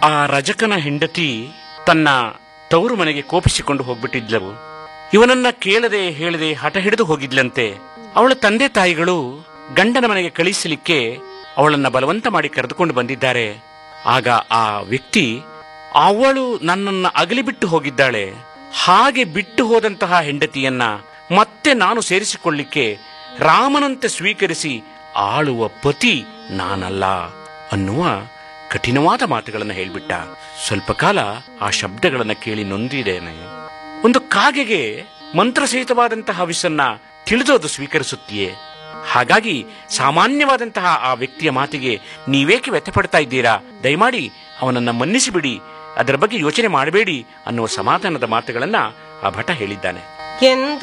ಆ ರಜಕನ ಹೆಂಡತಿ ತನ್ನ ತವರು ಮನೆಗೆ ಕೋಪಿಸಿಕೊಂಡು ಹೋಗ್ಬಿಟ್ಟಿದ್ಲವು ಇವನನ್ನ ಕೇಳದೆ ಹೇಳದೆ ಹಠ ಹಿಡಿದು ಹೋಗಿದ್ಲಂತೆ ಅವಳ ತಂದೆ ತಾಯಿಗಳು ಗಂಡನ ಮನೆಗೆ ಕಳಿಸಲಿಕ್ಕೆ ಅವಳನ್ನ ಬಲವಂತ ಮಾಡಿ ಕರೆದುಕೊಂಡು ಬಂದಿದ್ದಾರೆ ಆಗ ಆ ವ್ಯಕ್ತಿ ಅವಳು ನನ್ನನ್ನ ಅಗಲಿ ಬಿಟ್ಟು ಹೋಗಿದ್ದಾಳೆ ಹಾಗೆ ಬಿಟ್ಟು ಹೋದಂತಹ ಹೆಂಡತಿಯನ್ನ ಮತ್ತೆ ನಾನು ಸೇರಿಸಿಕೊಳ್ಳಿಕ್ಕೆ ರಾಮನಂತೆ ಸ್ವೀಕರಿಸಿ ಆಳುವ ಪತಿ ನಾನಲ್ಲ ಅನ್ನುವ ಕಠಿಣವಾದ ಮಾತುಗಳನ್ನು ಹೇಳ್ಬಿಟ್ಟ ಸ್ವಲ್ಪ ಕಾಲ ಆ ಶಬ್ದಗಳನ್ನ ಕೇಳಿ ನೊಂದಿದ್ದೇನೆ ಒಂದು ಕಾಗೆಗೆ ಮಂತ್ರಸಹಿತವಾದಂತಹ ಹವಿಸನ್ನ ತಿಳಿದು ಅದು ಸ್ವೀಕರಿಸುತ್ತೀಯೇ ಹಾಗಾಗಿ ಸಾಮಾನ್ಯವಾದಂತಹ ಆ ವ್ಯಕ್ತಿಯ ಮಾತಿಗೆ ನೀವೇಕೆ ವ್ಯಥಪಡ್ತಾ ಇದ್ದೀರಾ ದಯಮಾಡಿ ಅವನನ್ನ ಮನ್ನಿಸಿಬಿಡಿ ಅದರ ಬಗ್ಗೆ ಯೋಚನೆ ಮಾಡಬೇಡಿ ಅನ್ನುವ ಸಮಾಧಾನದ ಮಾತುಗಳನ್ನ ಆ ಭಟ ಹೇಳಿದ್ದಾನೆ ಎಂದು